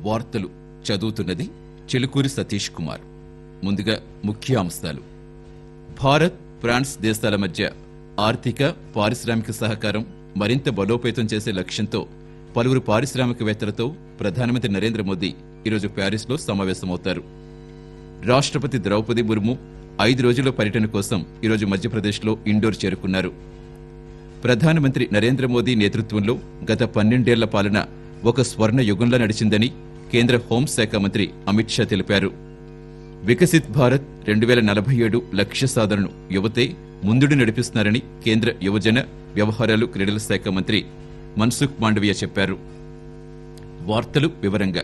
వార్తలు చదువుతున్నది చెలుకూరి సతీష్ కుమార్ ముందుగా ముఖ్య అంశాలు భారత్ ఫ్రాన్స్ దేశాల మధ్య ఆర్థిక పారిశ్రామిక సహకారం మరింత బలోపేతం చేసే లక్ష్యంతో పలువురు పారిశ్రామికవేత్తలతో ప్రధానమంత్రి నరేంద్ర మోదీ ఈరోజు ప్యారిస్లో సమావేశమవుతారు రాష్ట్రపతి ద్రౌపది ముర్ము ఐదు రోజుల పర్యటన కోసం ఈరోజు మధ్యప్రదేశ్లో ఇండోర్ చేరుకున్నారు ప్రధానమంత్రి నరేంద్ర మోదీ నేతృత్వంలో గత పన్నెండేళ్ల పాలన ఒక స్వర్ణ యుగంలా నడిచిందని కేంద్ర హోంశాఖ మంత్రి అమిత్ షా తెలిపారు వికసిత్ భారత్ రెండు వేల నలభై ఏడు లక్ష్య సాధనను యువతే ముందుడు నడిపిస్తున్నారని కేంద్ర యువజన వ్యవహారాలు క్రీడల శాఖ మంత్రి మన్సుఖ్ మాండవీయ చెప్పారు వార్తలు వివరంగా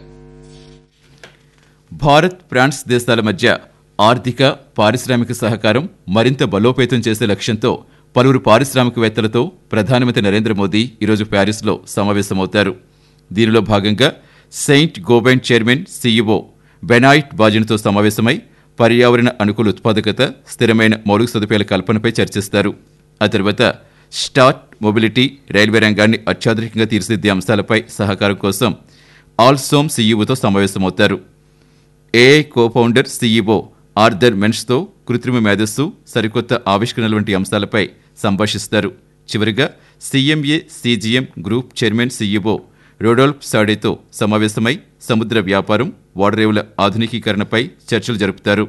భారత్ ఫ్రాన్స్ దేశాల మధ్య ఆర్థిక పారిశ్రామిక సహకారం మరింత బలోపేతం చేసే లక్ష్యంతో పలువురు పారిశ్రామికవేత్తలతో ప్రధానమంత్రి నరేంద్ర మోదీ ఈరోజు ప్యారిస్లో సమావేశమవుతారు దీనిలో భాగంగా Saint Gobain chairman CEO Benoit బాజిన్తో సమావేశమై పర్యావరణ అనుకూల ఉత్పాదకత స్థిరమైన మౌలిక సదుపాయాల కల్పనపై చర్చిస్తారు ఆ తర్వాత స్టార్ట్ మొబిలిటీ రైల్వే రంగాన్ని అత్యాధునికంగా తీర్చిదిద్దే అంశాలపై సహకారం కోసం ఆల్సోమ్ సీఈఓతో సమావేశమవుతారు AI co founder CEO Arthur మెన్స్తో కృత్రిమ మేధస్సు సరికొత్త ఆవిష్కరణల వంటి అంశాలపై సంభాషిస్తారు చివరిగా CMA CGM group chairman CEO Rodolphe సాడేతో సమావేశమై సముద్ర వ్యాపారం ఓడరేవుల ఆధునికీకరణపై చర్చలు జరుపుతారు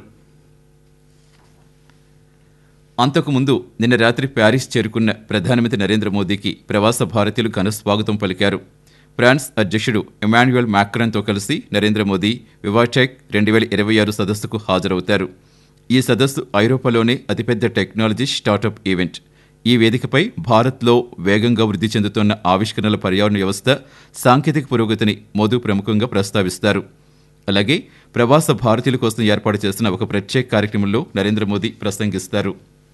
అంతకుముందు నిన్న రాత్రి ప్యారిస్ చేరుకున్న ప్రధానమంత్రి నరేంద్ర మోదీకి ప్రవాస భారతీయులు ఘన స్వాగతం పలికారు ఫ్రాన్స్ అధ్యక్షుడు ఎమాన్యుయల్ మ్యాక్రాన్తో కలిసి నరేంద్ర మోదీ వివాటెక్ రెండు వేల ఇరవై ఆరు సదస్సుకు హాజరవుతారు ఈ సదస్సు ఐరోపాలోనే అతిపెద్ద టెక్నాలజీ స్టార్టప్ ఈవెంట్ ఈ వేదికపై భారత్లో వేగంగా వృద్ధి చెందుతున్న ఆవిష్కరణల పర్యావరణ వ్యవస్థ సాంకేతిక పురోగతిని మోదీ ప్రముఖంగా ప్రస్తావిస్తారు అలాగే ప్రవాస భారతీయుల కోసం ఏర్పాటు చేసిన ఒక ప్రత్యేక కార్యక్రమంలో నరేంద్ర మోదీ ప్రసంగిస్తారు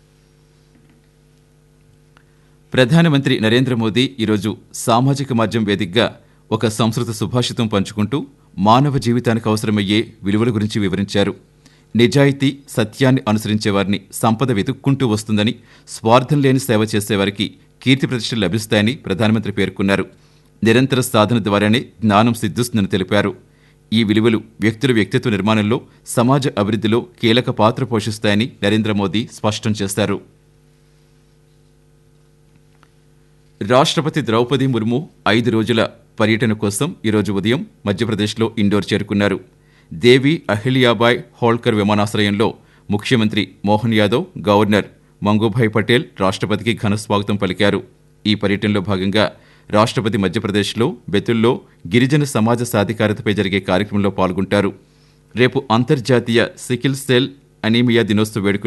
ప్రధానమంత్రి నరేంద్ర మోదీ ఈరోజు సామాజిక మాధ్యమం వేదికగా ఒక సంస్కృత సుభాషితం పంచుకుంటూ మానవ జీవితానికి అవసరమయ్యే విలువల గురించి వివరించారు నిజాయితీ సత్యాన్ని అనుసరించే వారిని సంపద వెతుక్కుంటూ వస్తుందని స్వార్థం లేని సేవ చేసేవారికి కీర్తి ప్రతిష్టలు లభిస్తాయని ప్రధానమంత్రి పేర్కొన్నారు నిరంతర సాధన ద్వారానే జ్ఞానం సిద్ధిస్తుందని తెలిపారు ఈ విలువలు వ్యక్తుల వ్యక్తిత్వ నిర్మాణంలో సమాజ అభివృద్ధిలో కీలక పాత్ర పోషిస్తాయని నరేంద్ర మోదీ స్పష్టం చేశారు రాష్ట్రపతి ద్రౌపది ముర్ము ఐదు రోజుల పర్యటన కోసం ఈరోజు ఉదయం మధ్యప్రదేశ్లో ఇండోర్ చేరుకున్నారు దేవి అహిల్యాబాయ్ హోల్కర్ విమానాశ్రయంలో ముఖ్యమంత్రి మోహన్ యాదవ్ గవర్నర్ మంగూభాయ్ పటేల్ రాష్ట్రపతికి ఘన స్వాగతం పలికారు ఈ పర్యటనలో భాగంగా రాష్ట్రపతి మధ్యప్రదేశ్లో బెతుల్లో గిరిజన సమాజ సాధికారతపై జరిగే కార్యక్రమంలో పాల్గొంటారు రేపు అంతర్జాతీయ సికిల్ సెల్ అనీమియా దినోత్సవ వేడుకలు